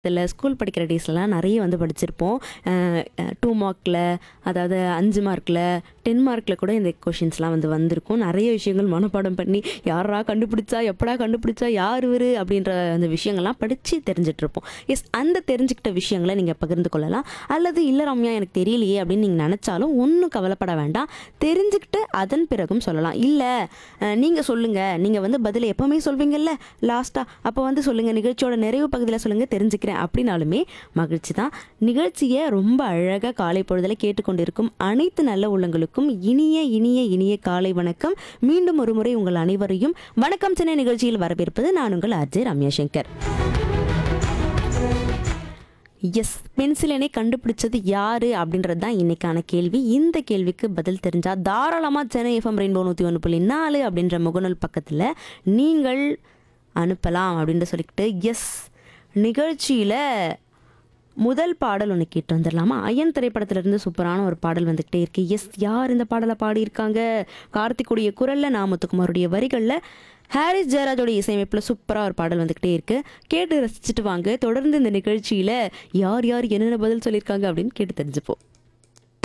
இதில் ஸ்கூல் படிக்கிற டேஸ்லலாம் நிறைய வந்து படிச்சிருப்போம் டூ மார்க்கில் அதாவது அஞ்சு மார்க்கில் டென் மார்க்கில் கூட இந்த கொஷின்ஸ்லாம் வந்து வந்திருக்கும் நிறைய விஷயங்கள் மனப்பாடம் பண்ணி யாரா கண்டுபிடிச்சா எப்படா கண்டுபிடிச்சா யார் இவர் அப்படின்ற அந்த விஷயங்கள்லாம் படித்து தெரிஞ்சுட்டு இருப்போம் எஸ் அந்த தெரிஞ்சுக்கிட்ட விஷயங்களை நீங்கள் பகிர்ந்து கொள்ளலாம் அல்லது இல்லை ரம்யா எனக்கு தெரியலையே அப்படின்னு நீங்கள் நினச்சாலும் ஒன்றும் கவலைப்பட வேண்டாம் தெரிஞ்சுக்கிட்டு அதன் பிறகும் சொல்லலாம் இல்லை நீங்கள் சொல்லுங்கள் நீங்கள் வந்து பதில் எப்போவுமே சொல்வீங்கல்ல லாஸ்ட்டாக அப்போ வந்து சொல்லுங்கள் நிகழ்ச்சியோட நிறைவு பகுதியில் சொல்லுங்கள் தெரிஞ்சுக்கிறேன் அப்படின்னாலுமே மகிழ்ச்சி தான் நிகழ்ச்சியை ரொம்ப அழகாக காலை பொழுதில் கேட்டுக்கொண்டிருக்கும் அனைத்து நல்ல உள்ளங்களுக்கும் இனிய இனிய இனிய காலை வணக்கம் மீண்டும் ஒரு முறை உங்கள் அனைவரையும் வணக்கம் சென்னை நிகழ்ச்சியில் வரவேற்பது நான் உங்கள் அஜய் ரம்யா சங்கர் எஸ் பென்சிலனை கண்டுபிடிச்சது யாரு அப்படின்றது தான் இன்னைக்கான கேள்வி இந்த கேள்விக்கு பதில் தெரிஞ்சா தாராளமாக சென்னை எஃப்எம் ரெயின்போ நூற்றி ஒன்று புள்ளி நாலு அப்படின்ற முகநூல் பக்கத்தில் நீங்கள் அனுப்பலாம் அப்படின்னு சொல்லிக்கிட்டு எஸ் நிகழ்ச்சியில் முதல் பாடல் ஒன்று கேட்டு வந்துடலாமா அயன் திரைப்படத்திலிருந்து சூப்பரான ஒரு பாடல் வந்துக்கிட்டே இருக்கு எஸ் யார் இந்த பாடலை பாடியிருக்காங்க கார்த்திக்குடைய குரலில் நாமத்துக்குமாருடைய வரிகளில் ஹாரிஸ் ஜெயராஜோட இசையமைப்பில் சூப்பராக ஒரு பாடல் வந்துக்கிட்டே இருக்கு கேட்டு ரசிச்சுட்டு வாங்க தொடர்ந்து இந்த நிகழ்ச்சியில் யார் யார் என்னென்ன பதில் சொல்லியிருக்காங்க அப்படின்னு கேட்டு தெரிஞ்சுப்போம்